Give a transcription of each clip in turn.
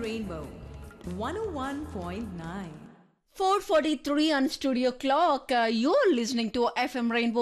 Rainbow 101.9. 443 on studio clock. Uh, you're listening to FM Rainbow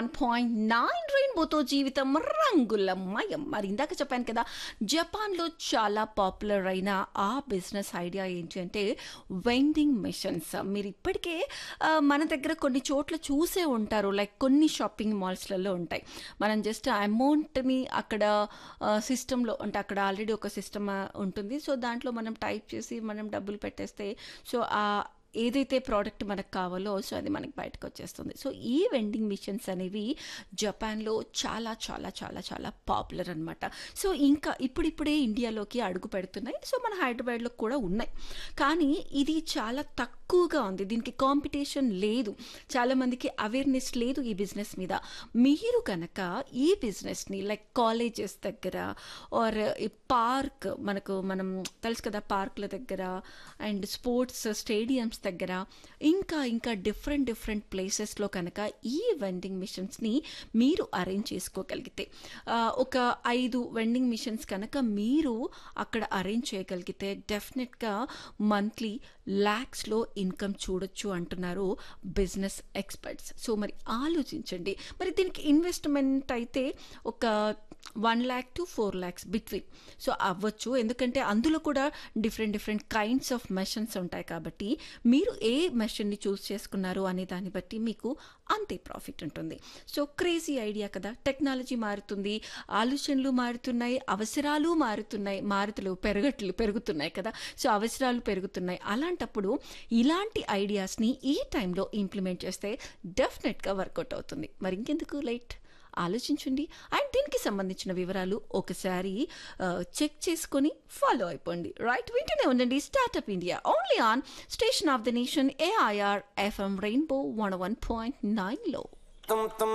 101.9 రెయిన్బోతో జీవితం రంగులమయం మరి ఇందాక చెప్పాను కదా జపాన్లో చాలా పాపులర్ అయిన ఆ బిజినెస్ ఐడియా ఏంటి అంటే వెండింగ్ మిషన్స్ మీరు ఇప్పటికే ఆ, మన దగ్గర కొన్ని చోట్ల చూసే ఉంటారు లైక్ కొన్ని షాపింగ్ మాల్స్లలో ఉంటాయి మనం జస్ట్ అమౌంట్ని అక్కడ సిస్టంలో అంటే అక్కడ ఆల్రెడీ ఒక సిస్టమ్ ఉంటుంది సో దాంట్లో మనం టైప్ చేసి మనం డబ్బులు పెట్టేస్తే సో ఆ ఏదైతే ప్రోడక్ట్ మనకు కావాలో సో అది మనకి బయటకు వచ్చేస్తుంది సో ఈ వెండింగ్ మిషన్స్ అనేవి జపాన్లో చాలా చాలా చాలా చాలా పాపులర్ అనమాట సో ఇంకా ఇప్పుడిప్పుడే ఇండియాలోకి అడుగు పెడుతున్నాయి సో మన హైదరాబాద్లో కూడా ఉన్నాయి కానీ ఇది చాలా తక్కువగా ఉంది దీనికి కాంపిటీషన్ లేదు చాలామందికి అవేర్నెస్ లేదు ఈ బిజినెస్ మీద మీరు కనుక ఈ బిజినెస్ని లైక్ కాలేజెస్ దగ్గర ఆర్ పార్క్ మనకు మనం తెలుసు కదా పార్క్ల దగ్గర అండ్ స్పోర్ట్స్ స్టేడియంస్ దగ్గర ఇంకా ఇంకా డిఫరెంట్ డిఫరెంట్ ప్లేసెస్లో కనుక ఈ వెండింగ్ మిషన్స్ని మీరు అరేంజ్ చేసుకోగలిగితే ఆ, ఒక ఐదు వెండింగ్ మిషన్స్ కనుక మీరు అక్కడ అరేంజ్ చేయగలిగితే డెఫినెట్గా మంత్లీ ల్యాక్స్లో ఇన్కమ్ చూడొచ్చు అంటున్నారు బిజినెస్ ఎక్స్పర్ట్స్ సో మరి ఆలోచించండి మరి దీనికి ఇన్వెస్ట్మెంట్ అయితే ఒక one lakh to four lakhs between so అవ్వచ్చు ఎందుకంటే అందులో కూడా different different kinds of machines ఉంటాయి కాబట్టి మీరు ఏ మెషన్ని చూస్ చేసుకున్నారు అనే దాన్ని బట్టి మీకు అంతే ప్రాఫిట్ ఉంటుంది సో క్రేజీ ఐడియా కదా టెక్నాలజీ మారుతుంది ఆలోచనలు మారుతున్నాయి అవసరాలు మారుతున్నాయి మారుతులు పెరగట్లు పెరుగుతున్నాయి కదా సో అవసరాలు పెరుగుతున్నాయి అలాంటప్పుడు ఇలాంటి ఐడియాస్ని ఈ టైంలో ఇంప్లిమెంట్ చేస్తే డెఫినెట్గా వర్కౌట్ అవుతుంది మరి ఇంకెందుకు లైట్ ఆలోచించండి అండ్ దీనికి సంబంధించిన వివరాలు ఒకసారి చెక్ చేసుకొని ఫాలో అయిపోండి రైట్ వింటూనే ఉండండి startup India only on station of the nation AIR FM rainbow one one point నైన్లో tum tum